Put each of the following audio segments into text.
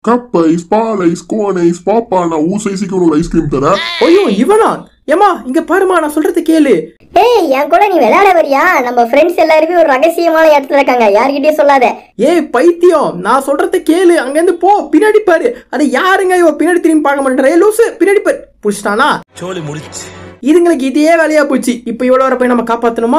Cup ice ball ice cone ice பாப்பா நான் ஊ சைஸுக்கு ஒரு ஐஸ்கிரீம் தரேன் ஐயோ இவனா ஏமா இங்க பாருமா நான் சொல்றது கேளு ஏய் என் கூட நீ விளையாட வரியா நம்ம ஃப்ரெண்ட்ஸ் எல்லாருமே ஒரு ரகசியமான இடத்துல இருக்காங்க யார்கிட்டயும் சொல்லாத ஏய் பைத்தியம் நான் சொல்றத கேளு அங்கேருந்து போ பின்னாடி பாரு அது யாருங்க இவ பின்னாடி திரும்பி பார்க்க மாட்டேன் லூசு பின்னாடி பாரு புடிச்சிட்டானா சோலி முடிச்சு இதுங்களுக்கு இதே வேலையா போச்சு இப்போ இவ்வளோ வர போய் நம்ம காப்பாத்தணுமா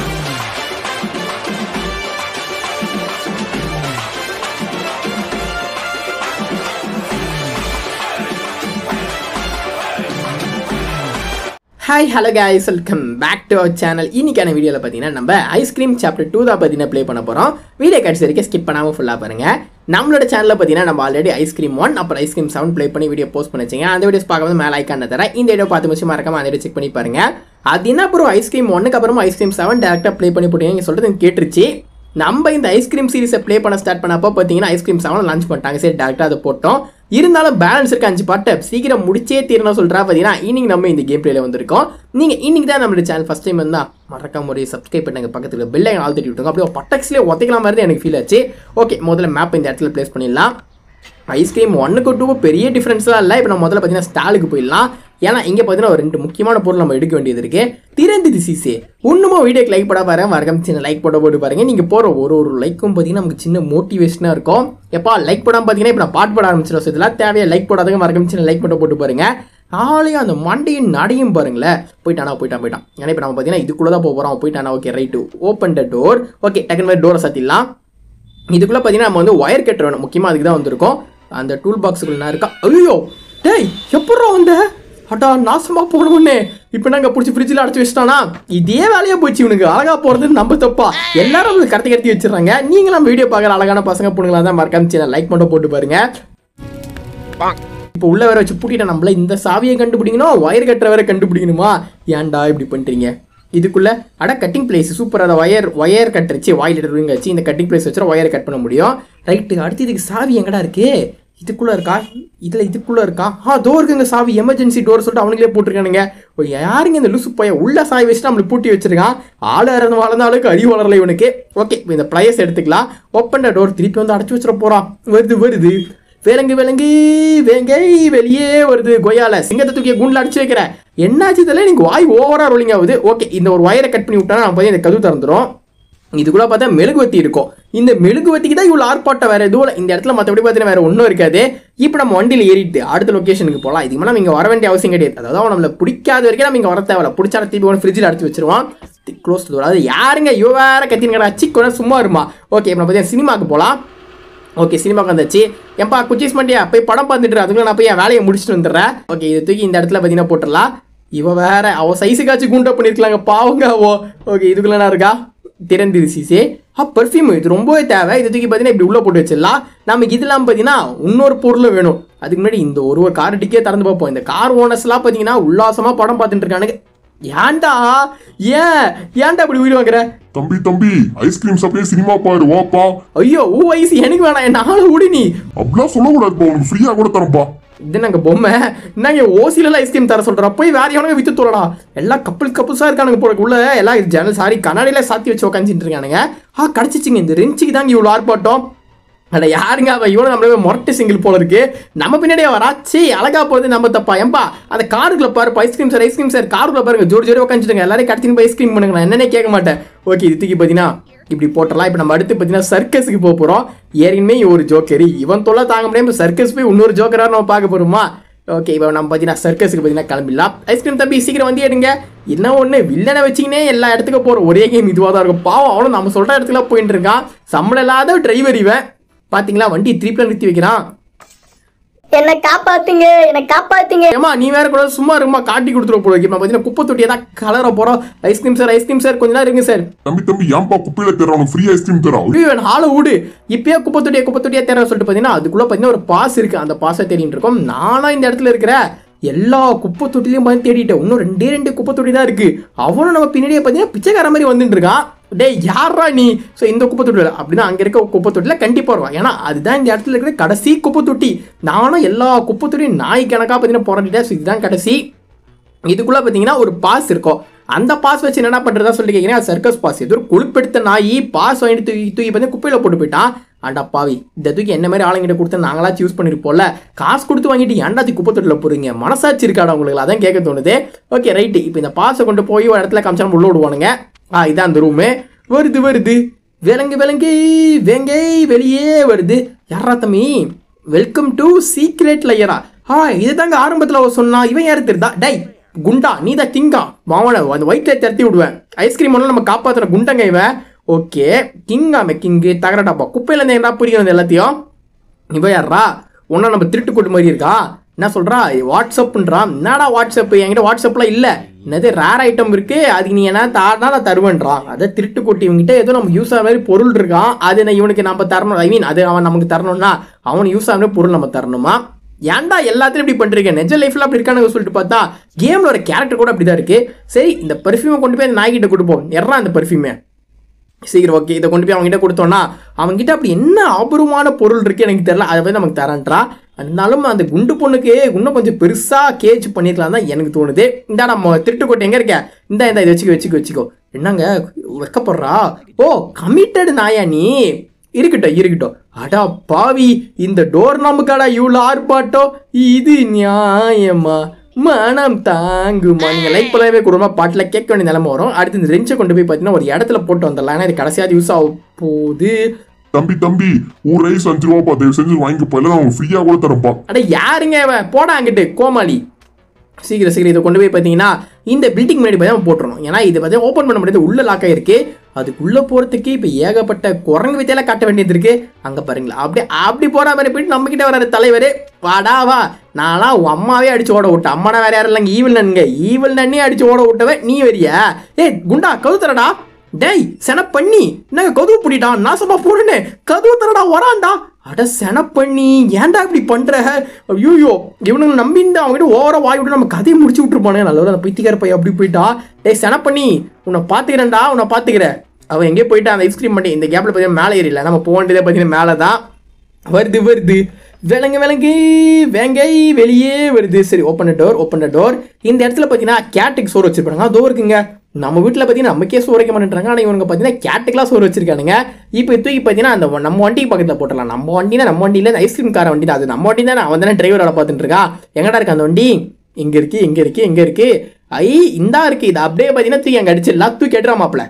hi hello guys welcome back to our channel இன்னைக்கான வீடியோவில் பார்த்தீங்கன்னா நம்ம ஐஸ்கிரீம் சாப்டர் டூ தான் பார்த்தீங்கன்னா ப்ளே பண்ண போகிறோம் வீடியோ கடைசி வரைக்கும் ஸ்கிப் பண்ணாமல் ஃபுல்லாக பாருங்க நம்மளோட சேனலில் பார்த்தீங்கன்னா நம்ம ஆல்ரெடி ஐஸ்கிரீம் ஒன் அப்புறம் ஐஸ்கிரீம் செவன் ப்ளே பண்ணி வீடியோ போஸ்ட் பண்ணி வச்சிங்க அந்த வீடியோஸ் பார்க்கும்போது மேலே ஐக்கான தரேன் இந்த வீடியோ பார்த்து முடிச்சு மறக்காம அந்த வீடியோ செக் பண்ணி பாருங்க அது என்ன அப்புறம் ஐஸ்கிரீம் ஒன்னுக்கு அப்புறமா ஐஸ்கிரீம் செவன் டேரக்டாக ப்ளே பண்ணி போட்டீங்க சொல்கிறது எனக்கு கேட்டுருச்சு நம்ம இந்த ஐஸ்கிரீம் சீரிஸை ப்ளே பண்ண ஸ்டார்ட் பண்ணப்போ பார்த்தீங்கன்னா ஐஸ்கிரீம் செவன் லான்ச் பண்ணிட்டாங்க சரி டேரக்டாக அதை போட்டோம் இருந்தாலும் பேலன்ஸ் இருக்க அஞ்சு பாட்டை சீக்கிரம் முடிச்சே தீரணும் சொல்கிறா பார்த்தீங்கன்னா இன்னைக்கு நம்ம இந்த கேம் பிளேல வந்திருக்கோம் நீங்கள் இன்னைக்கு தான் நம்மளோட சேனல் ஃபஸ்ட் டைம் வந்தா மறக்காம ஒரு சப்ஸ்கிரைப் பண்ணுங்க பக்கத்தில் பெல்லை ஆள் தட்டி விட்டுங்க அப்படியே பட்டக்ஸ்லேயே ஒத்தைக்கலாம் மாதிரி தான் எனக்கு ஃபீல் ஆச்சு ஓகே முதல்ல மேப் இந்த இடத்துல ப்ளேஸ் பண்ணிடலாம் ஐஸ்கிரீம் ஒன்னுக்கு டூ பெரிய டிஃப்ரென்ஸ்லாம் இல்லை இப்போ நம்ம முதல்ல பார்த்தீங்கன்னா ஸ்டாலுக்கு போயிடலாம் ஏன்னா இங்கே பார்த்தீங்கன்னா ஒரு ரெண்டு முக்கியமான பொருள் நம்ம எடுக்க வேண்டியது இருக்கு திறந்து திசிசே ஒன்றுமோ வீடியோக்கு லைக் போட பாருங்க மறக்காம சின்ன லைக் போட போட்டு பாருங்க நீங்கள் போகிற ஒரு ஒரு லைக்கும் பார்த்தீங்கன்னா நமக்கு சின்ன மோட்டிவேஷனாக இருக்கும் எப்பா லைக் போடாமல் பார்த்தீங்கன்னா இப்போ நான் பாட்டு பாட ஆரம்பிச்சிடும் ஸோ இதெல்லாம் தேவையா லைக் போடாதவங்க மறக்காம சின்ன லைக் போட போட்டு பாருங்க ஆளையும் அந்த மண்டையின் நடையும் பாருங்களேன் போயிட்டானா போயிட்டான் போயிட்டான் ஏன்னா இப்போ நம்ம பார்த்தீங்கன்னா இதுக்குள்ளே தான் போக போகிறோம் போயிட்டானா okay right open the door okay டக்குனு மாதிரி டோரை சாத்திடலாம் இதுக்குள்ளே பார்த்தீங்கன்னா நம்ம வந்து ஒயர் கட்டர் வேணும் முக்கியமாக அதுக்கு தான் வந்திருக்கோம் அந்த டூல் பாக்ஸுக்குள்ள நான் இருக்கா ஐயோ டேய் எப்பட்றா வந்த அடா நாசமா போனவனே இப்போ நாங்க பிடிச்சி ஃப்ரிட்ஜில் அடைச்சி வச்சிட்டானா இதே வேலையா போச்சு இவனுக்கு அழகா போறது நம்ம தப்பா எல்லாரும் வந்து கடத்தி கடத்தி வச்சிடறாங்க நீங்களும் நம்ம வீடியோ பார்க்குற அழகான பசங்க பொண்ணுங்களா தான் மறக்காம சேனல் லைக் மட்டும் போட்டு பாருங்க இப்போ உள்ள வேற வச்சு பூட்டிட்ட நம்மள இந்த சாவியை கண்டுபிடிக்கணும் ஒயர் கட்டுற வேற கண்டுபிடிக்கணுமா ஏன்டா இப்படி பண்றீங்க இதுக்குள்ள அட கட்டிங் பிளேஸ் சூப்பர் அதை ஒயர் ஒயர் கட்டுருச்சு வாயில் எடுத்து வச்சு இந்த கட்டிங் பிளேஸ் வச்சு ஒயரை கட் பண்ண முடியும் ரைட்டு அடுத்து இதுக்கு சாவி எங்கடா இருக்கு இதுக்குள்ள இருக்கா இதுல இதுக்குள்ள இருக்கா ஆ டோர் இருக்குங்க சாவி எமர்ஜென்சி டோர் சொல்லிட்டு அவனுங்களே போட்டிருக்கானுங்க ஓ, யாருங்க இந்த லூசு பையன் உள்ள சாவி வச்சுட்டு நம்மளுக்கு பூட்டி வச்சிருக்கான் ஆள் இறந்து வளர்ந்த அளவுக்கு அறிவு வளரல இவனுக்கு ஓகே இப்போ இந்த ப்ளையர்ஸ் எடுத்துக்கலாம் ஓப்பன் டோர் திருப்பி வந்து அடைச்சு வச்சிட போறான் வருது வருது விலங்கு விலங்கு வேங்கை வெளியே வருது கொய்யால சிங்கத்தை தூக்கி குண்டில் அடிச்சு வைக்கிற என்னாச்சு தெரியல எனக்கு வாய் ஓவரா ரோலிங் ஆகுது ஓகே இந்த ஒரு வயரை கட் பண்ணி விட்டா நம்ம போய் இந்த கதவு திறந்துரும் இதுக்குள்ள பார்த்தா மெழுகுவத்தி இருக்கும் இந்த மெழுகுவத்திக்கு தான் இவ்வளோ ஆர்ப்பாட்டம் வேற எதுவும் இல்லை. இந்த இடத்துல மற்றபடி பார்த்தீங்கன்னா வேற ஒன்றும் இருக்காது இப்போ நம்ம வண்டியில் ஏறிட்டு அடுத்த லொக்கேஷனுக்கு போகலாம் இதுக்கு மேலே நம்ம இங்கே வர வேண்டிய அவசியம் கிடையாது அதாவது அவன் நம்மளை பிடிக்காத வரைக்கும் நம்ம இங்கே வர தேவையில்ல பிடிச்சா திருப்பி ஒன்று ஃப்ரிட்ஜில் அடிச்சு வச்சிருவான் க்ளோஸ் டோர் அது யாருங்க இவ வேற கத்தின்னு சிக்கோட சும்மா இருமா ஓகே இப்போ நம்ம பார்த்தீங்கன்னா சினிமாக்கு போகலாம் ஓகே சினிமாக்கு வந்தாச்சு ஏன்பா குச்சீஸ் பண்ணியா போய் படம் பார்த்துட்டு அதுக்குள்ள நான் போய் என் வேலையை முடிச்சுட்டு வந்துடுறேன் ஓகே இது தூக்கி இந்த இடத்துல பார்த்தீங்கன்னா போட்டுடலாம் இவ வேற அவ சைஸுக்காச்சும் குண்டா பண்ணிருக்கலாங்க பாவங்க அவ ஓகே இதுக்குள்ள என்ன இருக்கா திறந்து சீசே ஆ பர்ஃப்யூம் இது ரொம்பவே தேவை இது தூக்கி பார்த்தீங்கன்னா இப்படி உள்ள போட்டு வச்சிடலாம் நமக்கு இதெல்லாம் பார்த்தீங்கன்னா இன்னொரு பொருளும் வேணும் அதுக்கு முன்னாடி இந்த ஒரு ஒரு கார் டிக்கே திறந்து பார்ப்போம் இந்த கார் ஓனர்ஸ்லாம் பார்த்தீங்கன்னா உல்லாசமா படம் பார்த்துட்டு இருக்கானுங்க ஏன்டா ஏன் ஏன்டா இப்படி உயிர் வாங்குற தம்பி தம்பி ஐஸ்கிரீம் சாப்பிட்டே சினிமா பாரு வாப்பா ஐயோ ஊ வயசு எனக்கு வேணாம் என்ன ஆளை விடு நீ அப்படிலாம் சொல்லக்கூடாதுப்பா உனக்கு ஃப்ரீயா கூட தரப்பா இது நாங்க பொம்மை என்னங்க ஓசில ஐஸ்கிரீம் தர சொல்ற போய் வேற எவனுங்க வித்து தோலடா எல்லாம் கப்பல் கப்பல்ஸா இருக்கானுங்க போல உள்ள எல்லாம் ஜன்னல் சாரி கண்ணாடியில சாத்தி வச்சு உட்காந்துட்டு இருக்கானுங்க ஆ கிடைச்சிச்சுங்க இந்த ரெஞ்சுக்கு தாங்க இவ்வளோ ஆர்ப்பாட்டம் அட யாருங்க அவன் இவனும் நம்மளே மொரட்டு சிங்கிள் போல இருக்கு நம்ம பின்னாடியே வரா சீ அழகா போறது நம்ம தப்பா ஏம்பா அந்த காருக்குள்ள பாரு ஐஸ்கிரீம் சார் ஐஸ்கிரீம் சார் காருக்குள்ள பாருங்க ஜோடி ஜோடி உட்காந்துட்டுங்க எல்லாரையும் கடத்தின்னு போய் ஐஸ்கிரீம் பண்ணுங்க நான் என்னன்னே கேட்க மாட்டேன் ஓகே இது தூக்கி பார்த்தீங்கன்னா இப்படி போட்டலாம் இப்போ நம்ம அடுத்து பார்த்தீங்கன்னா சர்க்கஸுக்கு போக போகிறோம் ஏற்கனவே ஒரு ஜோக்கரி இவன் தொல்லை தாங்க முடியாம சர்க்கஸ் போய் இன்னொரு ஜோக்கராக நம்ம பார்க்க போகிறோமா ஓகே இப்போ நம்ம பார்த்தீங்கன்னா சர்க்கஸுக்கு பார்த்தீங்கன்னா கிளம்பிடலாம் ஐஸ்கிரீம் தம்பி சீக்கிரம் வந்து எடுங்க என்ன ஒன்று வில்லனை வச்சிங்கனே எல்லா இடத்துக்கும் போகிற ஒரே கேம் இதுவாக தான் இருக்கும் பாவம் அவனும் நம்ம சொல்கிற இடத்துல போயிட்டு இருக்கான் சம்பளம் இல்லாத டிரைவர் இவன் பார்த்தீங்களா வண்டி திருப்பில நிறுத்தி வைக்கிறான் என்ன காப்பாத்துங்க என்ன காப்பாத்துங்க ஏமா நீ வேற கூட சும்மா இருக்குமா காட்டி கொடுத்துருவ போல இப்போ பார்த்தீங்கன்னா குப்பை தொட்டியை தான் கலர போகிறோம் ஐஸ்கிரீம் சார் ஐஸ்கிரீம் சார் கொஞ்ச நேரம் இருங்க சார் தம்பி தம்பி ஏன்பா குப்பையில தர உனக்கு ஃப்ரீ ஐஸ்கிரீம் தரா ஐயோ ஆளை விடு இப்பயே குப்பை தொட்டியா குப்பை தொட்டியா தேர சொல்லிட்டு பார்த்தீங்கன்னா அதுக்குள்ள பார்த்தீங்கன்னா ஒரு பாஸ் இருக்கு அந்த பாஸை தேடிட்டு இருக்கோம் நானா இந்த இடத்துல இருக்கிற எல்லா குப்பை தொட்டிலையும் பார்த்து தேடிட்டேன் இன்னும் ரெண்டே ரெண்டு குப்பை தொட்டி தான் இருக்கு அவனும் நம்ம பின்னாடியே பார்த்தீங்கன்னா பிச்சைக்கார மாதிரி வந்துட்டு இருக்கான் டேய் யாரா நீ ஸோ இந்த குப்பை தொட்டியில் அப்படின்னா அங்கே இருக்க குப்பை தொட்டியில் கண்டிப்பாக வருவான் ஏன்னா அதுதான் இந்த இடத்துல இருக்கிற கடைசி குப்பை தொட்டி நானும் எல்லா குப்பை தொட்டியும் நாய் கணக்காக பார்த்தீங்கன்னா போராடிட்டேன் ஸோ இதுதான் கடைசி இதுக்குள்ள பார்த்தீங்கன்னா ஒரு பாஸ் இருக்கும் அந்த பாஸ் வச்சு என்ன பண்ணுறதா சொல்லி கேட்குறேன் சர்க்கஸ் பாஸ் இது ஒரு கொழுப்பெடுத்த நாய் பாஸ் வாங்கிட்டு தூக்கி தூக்கி பார்த்து குப்பையில் போட்டு போயிட்டான் ஆண்டா பாவி இந்த தூக்கி என்ன மாதிரி ஆளுங்கிட்ட கொடுத்து நாங்களாச்சும் யூஸ் பண்ணிருப்போம்ல காசு கொடுத்து வாங்கிட்டு ஏன்டா தூக்கி குப்பை தொட்டில போறீங்க மனசாட்சி இருக்காடா உங்களுக்கு அதான் கேட்க தோணுது ஓகே ரைட்டு இப்போ இந்த பாஸை கொண்டு போய் ஒரு இடத்துல காமிச்சா உள்ள விடுவானுங்க ஆ இதான் அந்த ரூமு வருது வருது விலங்கு விலங்கு வெங்கை வெளியே வருது யாரா தம்பி வெல்கம் டு சீக்ரெட் லையரா ஆ இது தாங்க ஆரம்பத்தில் சொன்னா இவன் யாரு தெரியுதா டை குண்டா நீ தான் கிங்கா மாவன அந்த ஒயிட்ல திரட்டி விடுவேன் ஐஸ்கிரீம் ஒன்றும் நம்ம காப்பாத்துற குண்டங்க இவன் ஓகே கிங்காமே கிங்கு தகரடாப்பா குப்பையில இருந்து என்ன புரியும் எல்லாத்தையும் இவன் யாரா ஒன்றா நம்ம திருட்டு கூட்டு மாதிரி இருக்கா என்ன சொல்றா வாட்ஸ்அப்ன்றான் என்னடா வாட்ஸ்அப் என்கிட்ட வாட்ஸ்அப்லாம் இல்லை என்னது ரேர் ஐட்டம் இருக்கு அதுக்கு நீ என்ன தாடா நான் தருவேன்றான் அதை திருட்டு கொட்டி இவங்கிட்ட ஏதோ நமக்கு யூஸ் ஆகிற மாதிரி பொருள் இருக்கான் அது நான் இவனுக்கு நம்ம தரணும் ஐ மீன் அது அவன் நமக்கு தரணும்னா அவனுக்கு யூஸ் ஆகிற மாதிரி பொருள் நம்ம தரணுமா ஏன்டா எல்லாத்தையும் இப்படி பண்றீங்க நெஜ லைஃப்ல அப்படி இருக்கானு சொல்லிட்டு பார்த்தா கேம்ல ஒரு கேரக்டர் கூட அப்படிதான் இருக்கு சரி இந்த பெர்ஃப்யூமை கொண்டு போய் அந்த நாய்கிட்ட கொடுப்போம் எறா அந்த பெர்ஃப்யூமே சீக்கிரம் ஓகே இதை கொண்டு போய் அவங்ககிட்ட கொடுத்தோன்னா அவங்ககிட்ட அப்படி என்ன அபூர்வமான பொருள் இருக்கு எனக்கு தெரியல அதை போய் நமக்கு தரேன்றா இருந்தாலும் அந்த குண்டு பொண்ணுக்கு இன்னும் கொஞ்சம் பெருசா கேஜ் பண்ணிருக்கலாம் தான் எனக்கு தோணுது இந்த நம்ம திருட்டுக்கோட்டை எங்க இருக்க இந்த இந்த இதை வச்சுக்கோ வச்சுக்கோ வச்சுக்கோ என்னங்க வெக்கப்படுறா ஓ கமிட்டட் நாயா நீ இருக்கட்டும் இருக்கட்டும் அடா பாவி இந்த டோர் நமக்காடா இவ்வளோ ஆர்ப்பாட்டம் இது நியாயமா மனம் தாங்குமா நீங்க லைக் பண்ணவே கொடுமா பாட்டில் கேட்க வேண்டிய நிலைமை வரும் அடுத்து இந்த ரெஞ்சை கொண்டு போய் பார்த்தீங்கன்னா ஒரு இடத்துல போட்டு வந்துடலாம் ஏன்னா இது கடைசியாவது யூஸ் ஆக போகுது தம்பி தம்பி ஒரு ரைஸ் அஞ்சு ரூபாப்பா தயவு செஞ்சு வாங்கிக்கப்பா இல்லை நான் ஃப்ரீயா கூட தரப்பா அட யாருங்க இவன் போடா அங்கிட்டு கோமாளி சீக்கிரம் சீக்கிரம் இதை கொண்டு போய் பார்த்தீங்கன்னா இந்த பில்டிங் முன்னாடி போய் தான் போட்டுறணும் ஏன்னா இது பார்த்தா ஓப்பன் பண்ண முடியாது உள்ள லாக் ஆயிருக்கு அதுக்குள்ள போறதுக்கு இப்போ ஏகப்பட்ட குரங்கு வித்தையில காட்ட வேண்டியது இருக்கு அங்க பாருங்களா அப்படி அப்படி போற மாதிரி போயிட்டு நம்ம கிட்ட வர தலைவர் வாடா வா நான்லாம் உன் அம்மாவே அடிச்சு ஓட விட்டேன் அம்மானா வேற யாரும் இல்லைங்க ஈவில் நன்னுங்க ஈவில் நன்னே அடிச்சு ஓட விட்டவன் நீ வரியா ஏய் குண்டா கவுத்துறடா டேய் சென பண்ணி என்னங்க கதவு பிடிடா நான் சும்மா போடுனே கதவு தரடா வரான்டா அட சென பண்ணி ஏன்டா இப்படி பண்ற ஐயோ இவனுங்க நம்பிந்து அவங்ககிட்ட ஓவரா வாய் விட்டு நம்ம கதையை முடிச்சு விட்டுருப்பானே நல்ல அந்த பைத்தியக்கார பையன் அப்படி போயிட்டா டேய் சென பண்ணி உன்னை பாத்துக்கிறேன்டா உன்னை பாத்துக்கிறேன் அவன் எங்கேயோ போயிட்டு அந்த ஐஸ்கிரீம் பண்ணி இந்த கேப்ல பார்த்தீங்கன்னா மேலே ஏறில நம்ம போக வேண்டியதே பார்த்தீங்கன்னா மேலே தான் வருது வருது விலங்கு விலங்கு வேங்கை வெளியே வருது சரி ஓப்பன் டோர் ஓப்பன் டோர் இந்த இடத்துல பார்த்தீங்கன்னா கேட்டுக்கு சோறு வச்சிருப்பாங்க அதோ இருக்குங்க நம்ம வீட்டில் பார்த்தீங்கன்னா நமக்கே சோறு வைக்க மாட்டேன்றாங்க ஆனால் இவங்க பார்த்தீங்கன்னா கேட்டுக்கெலாம் சோறு வச்சிருக்கானுங்க இப்போ தூக்கி பார்த்தீங்கன்னா அந்த நம்ம வண்டிக்கு பக்கத்தில் போட்டுடலாம் நம்ம வண்டினா நம்ம வண்டியில் ஐஸ்கிரீம் கார வண்டி தான் அது நம்ம வண்டி தானே அவன் தானே டிரைவர் வேலை பார்த்துட்டு இருக்கா எங்கடா இருக்கு அந்த வண்டி இங்கே இருக்கு இங்கே இருக்கு இங்கே இருக்கு ஐ இந்தா இருக்கு இது அப்படியே பார்த்தீங்கன்னா தூக்கி அங்கே அடிச்சிடலாம் தூக்கி எடுறா மாப்பிள்ள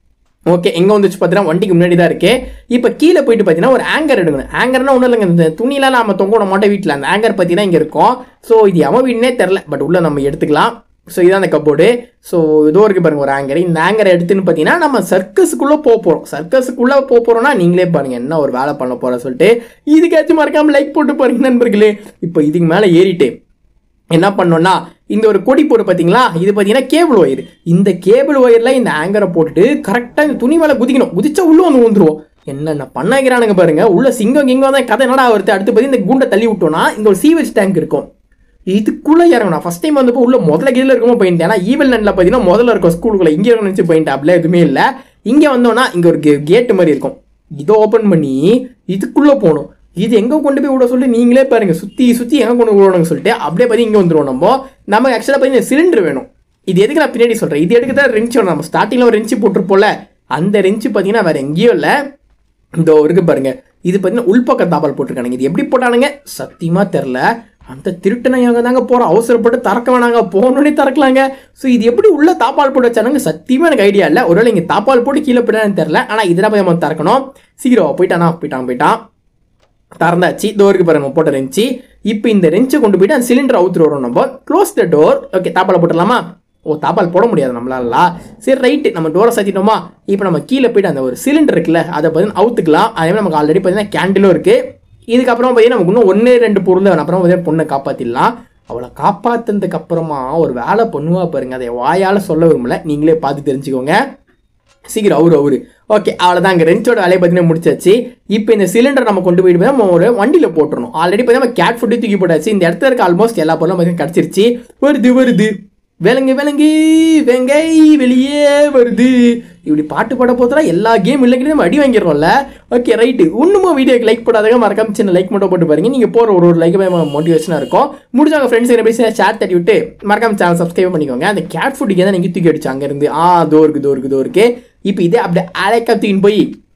ஓகே எங்கே வந்துச்சு பார்த்தீங்கன்னா வண்டிக்கு முன்னாடி தான் இருக்கு இப்போ கீழே போயிட்டு பார்த்தீங்கன்னா ஒரு ஆங்கர் எடுக்கணும் ஆங்கர்னா ஒன்றும் இல்லைங்க இந்த துணியெல்லாம் நம்ம தொங்க விட மாட்டோம் வீட்டில் அந்த ஆங்கர் பார்த்தீங்கன்னா இங்கே இருக்கும் ஸோ இது எவன் வீடுனே தெரில பட் உள்ள நம்ம எடுத்துக்கலாம் ஸோ இதான் அந்த கப்போர்டு ஸோ இதோ இருக்கு பாருங்க ஒரு ஆங்கர் இந்த ஆங்கரை எடுத்துன்னு பார்த்தீங்கன்னா நம்ம சர்க்கஸுக்குள்ளே போக போகிறோம் சர்க்கஸுக்குள்ளே போக போகிறோம்னா நீங்களே பாருங்க என்ன ஒரு வேலை பண்ண போகிற சொல்லிட்டு இதுக்காச்சும் மறக்காம லைக் போட்டு பாருங்க நண்பர்களே இப்போ இதுக்கு மேலே ஏறிட்டு என்ன பண்ணோம்னா இந்த ஒரு கொடி போடு பார்த்தீங்களா இது பார்த்தீங்கன்னா கேபிள் ஒயர் இந்த கேபிள் ஒயரில் இந்த ஆங்கரை போட்டுட்டு கரெக்டாக இந்த துணி மேலே குதிக்கணும் குதிச்சா உள்ள வந்து வந்துருவோம் என்னென்ன பண்ண வைக்கிறானுங்க பாருங்க உள்ள சிங்கம் கிங்கம் தான் கதை என்னடா வருது அடுத்து பார்த்து இந்த குண்டை தள்ளி விட்டோம்னா இங்க ஒரு சீவேஜ் டேங்க் இருக்கும் இதுக்குள்ள இறங்கணும் ஃபர்ஸ்ட் டைம் வந்தப்போ உள்ள முதல்ல கீழே இருக்குமோ போயிட்டு ஏன்னா ஈவல் நண்டில் பார்த்தீங்கன்னா முதல்ல இருக்கும் ஸ்கூலுக்குள்ள இங்கே இருக்கணும் நினச்சி போயிட்டு அப்படிலாம் எதுவுமே இல்லை இங்கே வந்தோம்னா இங்கே ஒரு கேட்டு மாதிரி இருக்கும் இதை ஓப்பன் பண்ணி இதுக்குள்ளே போகணும் இது எங்கே கொண்டு போய் விட சொல்லி நீங்களே பாருங்க சுற்றி சுற்றி எங்கே கொண்டு போய் விடணும்னு சொல்லிட்டு அப்படியே பார்த்து இங்கே வந்துருவோம் நம்ம நமக்கு ஆக்சுவலாக பார்த்தீங்கன்னா சிலிண்டர் வேணும் இது எதுக்கு நான் பின்னாடி சொல்கிறேன் இது எடுக்க தான் ரெஞ்ச் வேணும் நம்ம ஸ்டார்டிங்கில் ஒரு ரெஞ்சு போட்டிருப்போம்ல அந்த ரெஞ்சு பார்த்தீங்கன்னா வேறு எங்கேயும் இல்லை இந்த இருக்கு பாருங்க இது பார்த்தீங்கன்னா உள்பக்க தாப்பால் போட்டிருக்கானுங்க இது எப்படி போட்டானுங்க சத்தியமா தெரில அந்த திருட்டனையாங்க தாங்க போகிறோம் அவசரப்பட்டு திறக்க வேணாங்க போனோடனே திறக்கலாங்க ஸோ இது எப்படி உள்ள தாப்பால் போட்டு வச்சானுங்க சத்தியமாக எனக்கு ஐடியா இல்லை ஒருவேளை இங்கே தாப்பால் போட்டு கீழே போயிட்டான்னு தெரில ஆனால் இதெல்லாம் போய் நம்ம திறக்கணும் சீக்கிரம் போயிட்டானா போயிட்டான் போயிட்டான் திறந்தாச்சு டோருக்கு பாருங்க போட்ட ரெஞ்சு இப்போ இந்த ரெஞ்சை கொண்டு போயிட்டு அந்த சிலிண்டர் அவுத்துட்டு வரோம் நம்ம க்ளோஸ் த டோர் ஓகே தாப்பால் போட்டுடலாமா ஓ தாப்பால் போட முடியாது நம்மளால சரி ரைட்டு நம்ம டோரை சாத்திட்டோமா இப்போ நம்ம கீழே போயிட்டு அந்த ஒரு சிலிண்டர் இருக்குல்ல அதை பார்த்தீங்கன்னா அவுத்துக்கலாம் அதே மாதிரி நமக்கு ஆல்ரெடி பார்த்தீங்கன்னா கேண்டிலும் இருக்குது இதுக்கப்புறம் பார்த்தீங்கன்னா நமக்கு இன்னும் ஒன்று ரெண்டு பொருள் தான் வேணும். அப்புறம் பார்த்தீங்கன்னா பொண்ணை காப்பாற்றிடலாம் அவளை காப்பாற்றினதுக்கு அப்புறமா ஒரு வேலை பண்ணுவா பாருங்க அதை வாயால் சொல்ல விரும்பல நீங்களே பார்த்து தெரிஞ்சுக்கோங்க சீக்கிரம் அவரு அவரு ஓகே அவ்வளோதான் அங்கே ரெஞ்சோட வேலையை பார்த்தீங்கன்னா முடிச்சாச்சு இப்போ இந்த சிலிண்டர் நம்ம கொண்டு போயிட்டு போய் நம்ம ஒரு வண்டியில் போட்டுருணும் ஆல்ரெடி பார்த்தீங்கன்னா நம்ம கேட் ஃபுட்டு தூக்கி போட்டாச்சு இந்த இடத்துல இருக்க ஆல்மோஸ்ட் எல்லா பொருளும் பார்த்தீங்கன்னா கிடச்சிருச்சு வருது வருது விலங்கு விலங்கு வெங்கை வெளியே வருது இப்படி பாட்டு பாட போத்தா எல்லா கேம் இல்லைங்கிறது நம்ம அடி வாங்கிடுறோம்ல ஓகே ரைட்டு இன்னுமோ வீடியோக்கு லைக் போடாதங்க மறக்காம சின்ன லைக் மட்டும் போட்டு பாருங்க நீங்கள் போகிற ஒரு ஒரு லைக் மோட்டிவேஷனாக இருக்கும் முடிஞ்சவங்க ஃப்ரெண்ட்ஸ் என்ன பேசி ஷேர் தட்டி விட்டு மறக்காம சேனல் சப்ஸ்கிரைப் பண்ணிக்கோங்க அந்த கேட் ஃபுட்டுக்கு தான் நீங்கள் தூக்கி அடிச்சு அங்கேருந்து ஆ தோ இருக்கு தோ இருக்கு தோ இருக்கு இப்போ இதே அப்படியே அழைக்க தூக்கின்னு போய்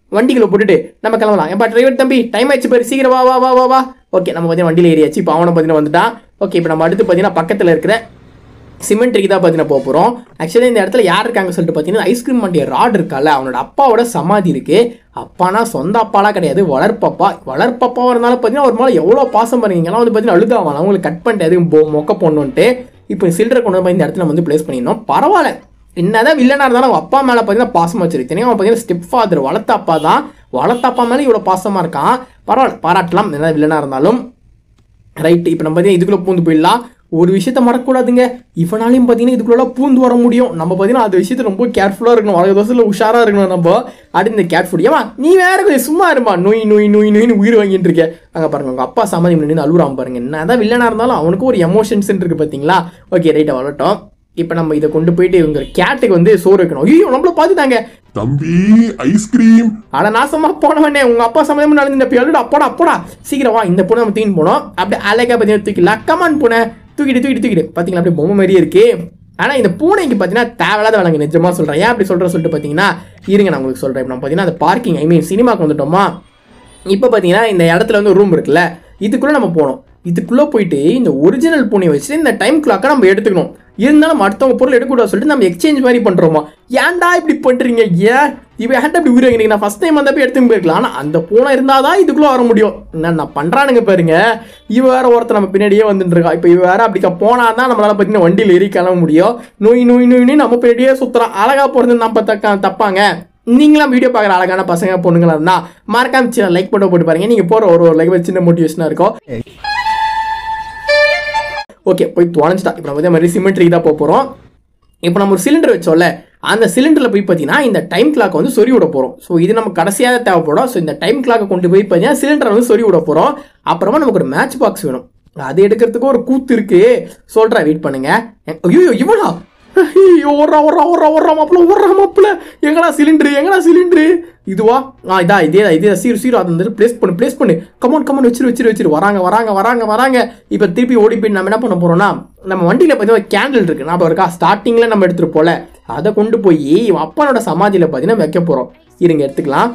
வண்டிகளை போட்டுட்டு நம்ம கிளம்பலாம் ஏப்பா டிரைவர் தம்பி டைம் ஆயிடுச்சு பாரு சீக்கிரம் வா வா வா வா வா ஓகே நம்ம பார்த்தீங்கன்னா வண்டியில் ஏறியாச்சு இப்போ அவனை பார்த்தீங்கன்னா வந்துட்டான் ஓகே இப்போ நம்ம அடுத்து பார்த்தீங்கன்னா பக்கத்தில் இருக்கிற சிமெண்ட்ரிக்கு தான் பார்த்தீங்கன்னா போக போகிறோம் ஆக்சுவலி இந்த இடத்துல யார் இருக்காங்க சொல்லிட்டு பார்த்தீங்கன்னா ஐஸ்கிரீம் வண்டிய ராட் இருக்கால அவனோட அப்பாவோட சமாதி இருக்கு அப்பானா சொந்த அப்பாலாம் கிடையாது வளர்ப்பப்பா வளர்ப்பப்பாவாக இருந்தாலும் பார்த்தீங்கன்னா ஒரு மேலே எவ்வளோ பாசம் பண்ணுறீங்கலாம் வந்து பார்த்தீங்கன்னா அழுதாவான் அவங்களுக்கு கட் பண்ணிட்டு எதுவும் பொ- மொக்க போடணுன்ட்டு இப்போ சில்லறை கொண்டு போய் இந்த இடத்துல நம்ம வந்து ப்ளேஸ் பண்ணியிருந்தோம் பரவாயில்ல என்னதான் வில்லனா இருந்தாலும் அவன் அப்பா மேலே பார்த்தீங்கன்னா பாசம் வச்சிருக்கு தெரியும் அவன் பார்த்தீங்கன்னா ஸ்டெப் ஃபாதர் வளர்த்த அப்பா தான் வளர்த்த அப்பா மேலே இவ்வளோ பாசமாக இருக்கான் பரவாயில்ல பாராட்டலாம் என்ன வில்லனா இருந்தாலும் ரைட் இப்போ நம்ம பார்த்தீங்கன்னா இதுக்குள்ளே பூந்து போயிடலாம் ஒரு விஷயத்த மறக்கக்கூடாதுங்க இவனாலையும் பார்த்தீங்கன்னா இதுக்குள்ள பூந்து வர முடியும் நம்ம பார்த்தீங்கன்னா அந்த விஷயத்த ரொம்ப கேர்ஃபுல்லாக இருக்கணும் வளர்க்க தோசையில் உஷாராக இருக்கணும் நம்ம அடுத்து இந்த கேட் ஃபுட் ஏமா நீ வேற கொஞ்சம் சும்மா இருமா நோய் நோய் நோய் நோய்னு உயிர் வாங்கிட்டு இருக்க அங்கே பாருங்க உங்கள் அப்பா சமாதி நின்று அழுகுறான் பாருங்க என்னதான் வில்லனாக இருந்தாலும் அவனுக்கும் ஒரு எமோஷன்ஸ் இருக்கு பார்த்தீங்களா ஓகே ரைட்டை வரட்டும் இப்போ நம்ம இதை கொண்டு போயிட்டு இவங்க கேட்டுக்கு வந்து சோறு வைக்கணும் ஐயோ நம்மள பார்த்துட்டாங்க தம்பி ஐஸ்கிரீம் அட நாசமா போனவனே உங்க அப்பா சமயம் நடந்து இந்த பிள்ளை அப்போடா அப்போடா சீக்கிரம் வா இந்த பொண்ணை நம்ம தூக்கின்னு போனோம் அப்படியே அழகா பார்த்தீங்கன்னா தூக்கிடலாம் கமான் பூனை தூக்கிட்டு தூக்கிட்டு தூக்கிட்டு பார்த்தீங்களா அப்படியே பொம்மை மாதிரியே இருக்கு ஆனா இந்த பூனைக்கு பார்த்தீங்கன்னா தேவையில்லாத விலங்கு நிஜமா சொல்றேன் ஏன் அப்படி சொல்ற சொல்லிட்டு பார்த்தீங்கன்னா இருங்க நான் உங்களுக்கு சொல்றேன் இப்போ நம்ம பார்த்தீங்கன்னா அந்த பார்க்கிங் ஐ மீன் சினிமாக்கு வந்துட்டோமா இப்போ பார்த்தீங்கன்னா இந்த இடத்துல வந்து ரூம் இருக்குல்ல இதுக்குள்ளே நம்ம போனோம் இதுக்குள்ளே போயிட்டு இந்த ஒரிஜினல் பூனையை வச்சு இந்த டைம் கிளாக்கை நம்ம எடுத்துக்கணும் இருந்தாலும் அடுத்தவங்க பொருள் எடுக்கக்கூடாது சொல்லிட்டு நம்ம எக்ஸ்சேஞ்ச் மாதிரி பண்ணுறோமா ஏன்டா இப்படி பண்ணுறீங்க ஏன் இவன் ஏன்டா இப்படி உயிர் வாங்கினீங்க நான் ஃபஸ்ட் டைம் வந்தப்போ எடுத்துன்னு போயிருக்கலாம் ஆனால் அந்த பூனை இருந்தால் தான் இதுக்குள்ளே வர முடியும் என்ன நான் பண்ணுறானுங்க பாருங்க இவ வேற ஒருத்தர் நம்ம பின்னாடியே வந்துட்டு இருக்கா இப்போ இவ வேற அப்படி போனால் தான் நம்மளால பார்த்தீங்கன்னா வண்டியில் ஏறி கிளம்ப முடியும் நோய் நோய் நோய்னு நம்ம பின்னாடியே சுற்றுறான் அழகா போகிறது நம்ம தக்க தப்பாங்க நீங்களாம் வீடியோ பார்க்குற அழகான பசங்க பொண்ணுங்களா இருந்தா மறக்காம சின்ன லைக் பண்ண போட்டு பாருங்க நீங்க போற ஒரு ஒரு லைக் சின்ன மோட்டிவேஷனா இருக்கும் ஓகே போய் தொலைஞ்சிட்டா இப்போ நம்ம இதே மாதிரி சிமெண்ட்ரிக்கு தான் போக போகிறோம் இப்போ நம்ம ஒரு சிலிண்டர் வச்சோம்ல அந்த சிலிண்டரில் போய் பார்த்தீங்கன்னா இந்த டைம் கிளாக் வந்து சொறி விட போகிறோம் ஸோ இது நம்ம கடைசியாக தேவைப்படும் ஸோ இந்த டைம் கிளாக்கை கொண்டு போய் பார்த்தீங்கன்னா சிலிண்டரை வந்து சொறி விட போகிறோம் அப்புறமா நமக்கு ஒரு மேட்ச் பாக்ஸ் வேணும் அது எடுக்கிறதுக்கு ஒரு கூத்து இருக்கு சொல்கிறேன் வெயிட் பண்ணுங்க ஐயோ இவனா ஐயோ ஓடுறா ஓடுறா ஓடுறா ஓடுறா மாப்பிள்ள ஓடுறா மாப்பிள்ள எங்கடா சிலிண்டரு எங்கடா சிலிண்டரு இதுவா ஆ இதா இதே தான், இதே தான். சீரு சீரு அதை வந்து ப்ளேஸ் பண்ணு ப்ளேஸ் பண்ணு கமான் கமான் வச்சிரு வச்சிரு வச்சிரு வராங்க வராங்க வராங்க வராங்க இப்போ திருப்பி ஓடி போய் நம்ம என்ன பண்ண போறோம்னா நம்ம வண்டியில் பார்த்தீங்கன்னா கேண்டில் இருக்கு ஞாபகம் இருக்கா ஸ்டார்டிங்கில் நம்ம எடுத்துட்டு போல அதை கொண்டு போய் இவன் அப்பனோட சமாதியில் பார்த்தீங்கன்னா வைக்க போகிறோம் இருங்க எடுத்துக்கலாம்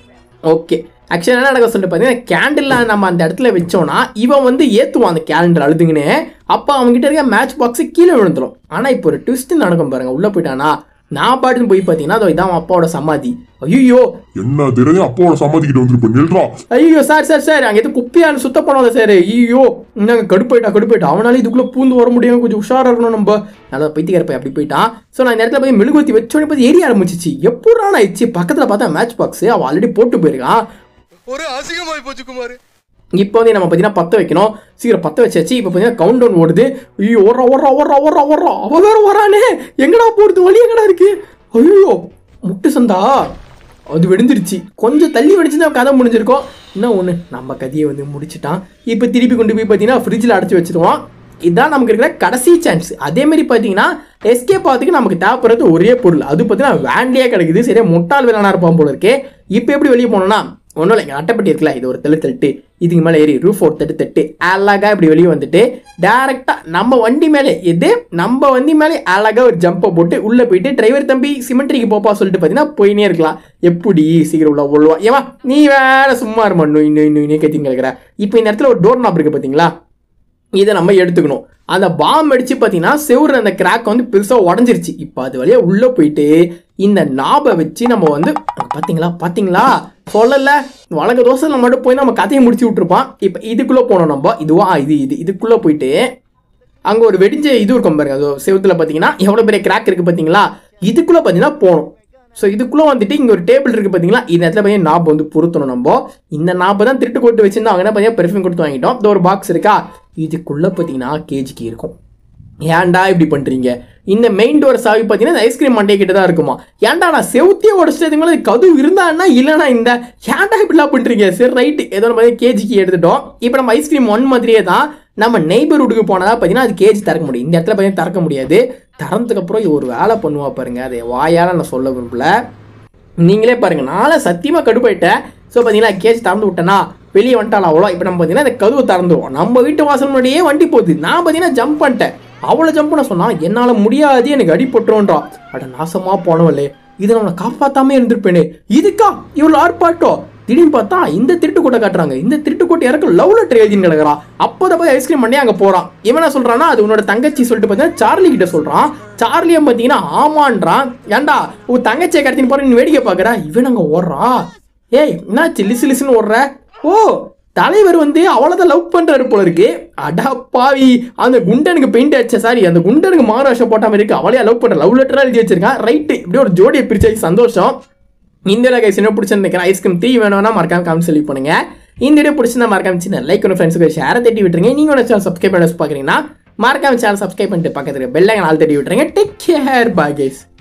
ஓகே ஆக்சுவலாக என்ன நடக்க சொல்லிட்டு பார்த்தீங்கன்னா கேண்டில் நம்ம அந்த இடத்துல வச்சோம்னா இவன் வந்து ஏற்றுவான் அந்த கேலண்டர் அழுதுங்கன்னு அப்போ அவன்கிட்ட இருக்க மேட்ச் பாக்ஸ் கீழே விழுந்துரும் ஆனால் இப்போ ஒரு ட்விஸ்ட் நடக்கும் பாருங்க உள்ளே போயிட்டானா நான் பாட்டுன்னு போய் பார்த்தீங்கன்னா அதோ இதான் அவன் அப்பாவோட சமாதி ஐயோ என்ன தெரியும் அப்பாவோட சம்மதிக்கிட்டு வந்துருப்ப நில்றா ஐயோ சார் சார் சார் அங்கே எதுவும் குப்பியான்னு சுத்த பண்ணாத சார் ஐயோ நாங்க கடுப்பாயிட்டா கடுப்பாயிட்டா அவனால இதுக்குள்ள பூந்து வர முடியும் கொஞ்சம் உஷாரா இருக்கணும் நம்ம நல்லா பைத்தியக்கார போய் அப்படி போயிட்டான் ஸோ நான் இந்த இடத்துல போய் மெழுகுவத்தி வச்சோடனே பார்த்து ஏரிய ஆரம்பிச்சிச்சு எப்படா நான் ஆயிடுச்சு பக்கத்தில் பார்த்தா மேட்ச் பாக்ஸ் அவன் ஆல்ரெடி போட்டு போயிருக்கான் ஒரு அசிங்கமாய் போச்சு குமார் இப்போ வந்து நம்ம பார்த்தீங்கன்னா பத்த வைக்கணும் சீக்கிரம் பத்த வச்சாச்சு இப்போ பார்த்தீங்கன்னா கவுண்ட் டவுன் ஓடுது ஐயோ ஓடுறா ஓடுறா ஓடுறா ஓடுறா ஓடுறா அவ வேற வரானே எங்கடா போறது வழி எங்கடா இருக்கு ஐயோ முட்டு சந்தா அது வெடிஞ்சிருச்சு கொஞ்சம் தள்ளி வெடிச்சுதான் கதை முடிஞ்சிருக்கோம் என்ன ஒன்று நம்ம கதையை வந்து முடிச்சிட்டான் இப்போ திருப்பி கொண்டு போய் பார்த்தீங்கன்னா ஃப்ரிட்ஜில் அடைச்சி வச்சிருவான் இதுதான் நமக்கு இருக்கிற கடைசி சான்ஸ் அதே மாதிரி பார்த்தீங்கன்னா எஸ்கேப் ஆகிறதுக்கு நமக்கு தேவைப்படுறது ஒரே பொருள் அது பார்த்தீங்கன்னா வேண்டியே கிடைக்குது சரியா முட்டாள் வேளாணா இருப்பான் போல இருக்கே இப்போ எப்படி வெளியே போனோம்னா ஒன்றும் இல்லை இங்கே அட்டைப்பட்டி இருக்குல்ல இது ஒரு தெளு தட்டு இதுக்கு மேலே ஏறி ரூஃப் ஒரு தட்டு தட்டு அழகா இப்படி வெளியே வந்துட்டு டேரெக்டாக நம்ம வண்டி மேலே எது நம்ம வண்டி மேலே அழகா ஒரு ஜம்பை போட்டு உள்ளே போயிட்டு டிரைவர் தம்பி சிமெண்ட்ரிக்கு போப்பா சொல்லிட்டு பார்த்தீங்கன்னா போயினே இருக்கலாம் எப்படி சீக்கிரம் உள்ள உள்ளவா ஏமா நீ வேற சும்மா இருமா நொய் நொய் நொய் கத்திங்க கிடக்குற இப்போ இந்த இடத்துல ஒரு டோர் நாப் இருக்கு பார்த்தீங்களா இதை நம்ம எடுத்துக்கணும் அந்த பாம் அடிச்சு பார்த்தீங்கன்னா செவுரு அந்த கிராக் வந்து பெருசாக உடஞ்சிருச்சு இப்போ அது வழியா உள்ளே போயிட்டு இந்த நாபை வச்சு நம்ம வந்து பார்த்தீங்களா பார்த்தீங்களா சொல்லல வழக்க தோசை நம்ம மட்டும் போய் நம்ம கதையை முடிச்சு விட்டுருப்பான் இப்போ இதுக்குள்ளே போனோம் நம்ம இதுவா இது இது இதுக்குள்ளே போயிட்டு அங்கே ஒரு வெடிஞ்ச இது இருக்கும் பாருங்க அது செவுத்துல பார்த்தீங்கன்னா எவ்வளோ பெரிய கிராக் இருக்குது பார்த்தீங்களா இதுக்குள்ளே பார்த்தீங்கன்னா போகணும் ஸோ இதுக்குள்ளே வந்துட்டு இங்கே ஒரு டேபிள் இருக்குது பார்த்தீங்களா இந்த இடத்துல பார்த்தீங்கன்னா நாப் வந்து பொருத்தணும் நம்ம இந்த நாப்பை தான் திருட்டு கொட்டு வச்சிருந்தோம் அங்கே பார்த்தீங்கன்னா பெர்ஃப்யூம் கொடுத்து வாங்கிட்டோம் இந்த ஒரு பாக்ஸ் இருக்கா இதுக்குள்ளே பார்த்தீங்கன்னா கேஜிக்கு இருக்கும் ஏன்டா இப்படி பண்ணுறீங்க இந்த மெயின் டோர் சாவி பார்த்தீங்கன்னா ஐஸ்கிரீம் மண்டே கிட்ட தான் இருக்குமா ஏன்டா நான் செவுத்தியே உடச்சதுக்கு மேலே கதவு இருந்தான்னா இல்லைனா இந்த ஏன்டா இப்படிலாம் பண்ணுறீங்க சரி ரைட்டு ஏதோ நம்ம கேஜிக்கு எடுத்துட்டோம் இப்போ நம்ம ஐஸ்கிரீம் ஒன் மாதிரியே தான் நம்ம நெய்பர்ஹுட்டுக்கு போனதா பார்த்தீங்கன்னா அது கேஜி திறக்க முடியும் இந்த இடத்துல பார்த்தீங்கன்னா திறக்க முடியாது திறந்ததுக்கு அப்புறம் இது ஒரு வேலை பண்ணுவா பாருங்க அதை வாயால் நான் சொல்ல விரும்பல நீங்களே பாருங்க நாளை சத்தியமாக கடுப்பாயிட்டேன் ஸோ பார்த்தீங்களா கேஜ் திறந்து விட்டேன்னா வெளியே வந்துட்டாலும் அவ்வளோ இப்போ நம்ம பார்த்தீங்கன்னா இந்த கதவு திறந்துருவோம் நம்ம வீட்டு வாசல் முன்னாடியே வண்டி போகுது நான் பார்த்தீங்கன்னா ஜம்ப் பண்ணிட்டேன் அவ்வளோ ஜம்ப் பண்ண சொன்னா என்னால் முடியாது எனக்கு அடிபட்டுருன்றா அட நாசமாக போனவளே இதை நம்மளை காப்பாற்றாமே இருந்திருப்பேனே இதுக்கா இவ்வளோ ஆர்ப்பாட்டம் திடீர்னு பார்த்தா இந்த திருட்டு கூட்ட காட்டுறாங்க இந்த திருட்டு கூட்ட யாருக்கு லவ் லெட்டர் எழுதின்னு கிடக்குறான் அப்போதை போய் ஐஸ்கிரீம் பண்ணி அங்கே போகிறான் இவன் என்ன சொல்கிறான்னா அது உன்னோட தங்கச்சி சொல்லிட்டு பார்த்தீங்கன்னா சார்லி கிட்ட சொல்கிறான் சார்லியும் பார்த்தீங்கன்னா ஆமான்றான் ஏன்டா உன் தங்கச்சியை கடத்தின்னு போற நீ வேடிக்கை பார்க்குற இவன் அங்கே ஓடுறா ஏய் என்னாச்சு லிசு லிசுன்னு ஓடுற ஓ தலைவர் வந்து அவ்வளோதான் லவ் பண்றாரு போல இருக்கு அடா பாவி அந்த குண்டனுக்கு பெயிண்ட் அடிச்ச சாரி அந்த குண்டனுக்கு மாராஷம் போட்ட மாதிரி இருக்கு அவளையா லவ் பண்ற லவ் லெட்டரா எழுதி வச்சிருக்கான் ரைட்டு இப்படி ஒரு ஜோடியை பிரிச்சாச்சு சந்தோஷம் இந்த வீடியோ கைஸ் என்ன பிடிச்சிருந்துக்கிறேன் ஐஸ்கிரீம் தீ வேணும்னா மறக்காம காமிச்சு சொல்லி பண்ணுங்க இந்த வீடியோ பிடிச்சிருந்தா மறக்காம சின்ன லைக் ஒன்று ஃப்ரெண்ட்ஸுக்கு ஷேரை தட்டி விட்டுருங்க நீங்க ஒரு சேனல் சப்ஸ்கிரைப் பண்ணி பார்க்குறீங்கன்னா மறக்காம சேனல் சப்ஸ்கிரைப் பண்ணிட்டு பக்கத்துல பெல் ஐக்கன் ஆல் தட்டி விட்டுருங்க டேக் கேர் பாய் கைஸ்